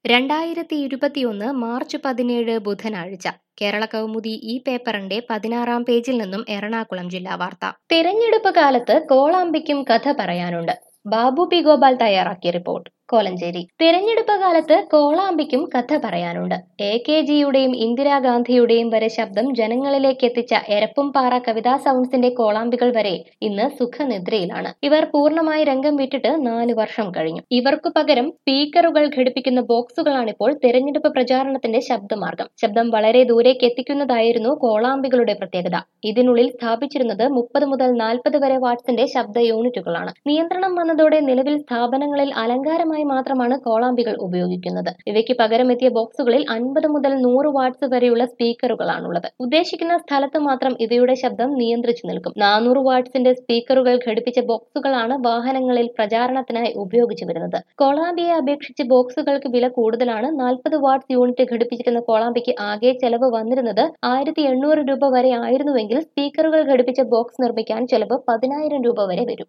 രണ്ടായിരത്തി ഇരുപത്തിയൊന്ന് മാർച്ച് പതിനേഴ് ബുധനാഴ്ച കേരള കൗമുദി ഈ പേപ്പറിന്റെ പതിനാറാം പേജിൽ നിന്നും എറണാകുളം ജില്ലാ വാർത്ത തിരഞ്ഞെടുപ്പ് കാലത്ത് കോളാമ്പിക്കും കഥ പറയാനുണ്ട് ബാബു പി ഗോപാൽ തയ്യാറാക്കിയ റിപ്പോർട്ട് കോലഞ്ചേരി തിരഞ്ഞെടുപ്പ് കാലത്ത് കോളാമ്പിക്കും കഥ പറയാനുണ്ട് എ കെ ജിയുടെയും ഇന്ദിരാഗാന്ധിയുടെയും വരെ ശബ്ദം ജനങ്ങളിലേക്ക് എത്തിച്ച എരപ്പുംപാറ കവിതാ സൗണ്ട്സിന്റെ കോളാമ്പികൾ വരെ ഇന്ന് സുഖനിദ്രയിലാണ് ഇവർ പൂർണ്ണമായി രംഗം വിട്ടിട്ട് നാല് വർഷം കഴിഞ്ഞു ഇവർക്കു പകരം സ്പീക്കറുകൾ ഘടിപ്പിക്കുന്ന ബോക്സുകളാണിപ്പോൾ തിരഞ്ഞെടുപ്പ് പ്രചാരണത്തിന്റെ ശബ്ദമാർഗം ശബ്ദം വളരെ ദൂരേക്ക് എത്തിക്കുന്നതായിരുന്നു കോളാമ്പികളുടെ പ്രത്യേകത ഇതിനുള്ളിൽ സ്ഥാപിച്ചിരുന്നത് മുപ്പത് മുതൽ നാൽപ്പത് വരെ വാട്സിന്റെ ശബ്ദ യൂണിറ്റുകളാണ് നിയന്ത്രണം വന്നതോടെ നിലവിൽ സ്ഥാപനങ്ങളിൽ അലങ്കാരമായി മാത്രമാണ് കോളാമ്പികൾ ഉപയോഗിക്കുന്നത് ഇവയ്ക്ക് പകരമെത്തിയ ബോക്സുകളിൽ അൻപത് മുതൽ നൂറ് വാട്സ് വരെയുള്ള സ്പീക്കറുകളാണുള്ളത് ഉദ്ദേശിക്കുന്ന സ്ഥലത്ത് മാത്രം ഇവയുടെ ശബ്ദം നിയന്ത്രിച്ചു നിൽക്കും നാനൂറ് വാട്സിന്റെ സ്പീക്കറുകൾ ഘടിപ്പിച്ച ബോക്സുകളാണ് വാഹനങ്ങളിൽ പ്രചാരണത്തിനായി ഉപയോഗിച്ചു വരുന്നത് കോളാമ്പിയെ അപേക്ഷിച്ച് ബോക്സുകൾക്ക് വില കൂടുതലാണ് നാൽപ്പത് വാട്സ് യൂണിറ്റ് ഘടിപ്പിച്ചിരുന്ന കോളാമ്പിക്ക് ആകെ ചെലവ് വന്നിരുന്നത് ആയിരത്തി എണ്ണൂറ് രൂപ വരെ ആയിരുന്നുവെങ്കിൽ സ്പീക്കറുകൾ ഘടിപ്പിച്ച ബോക്സ് നിർമ്മിക്കാൻ ചെലവ് പതിനായിരം രൂപ വരെ വരും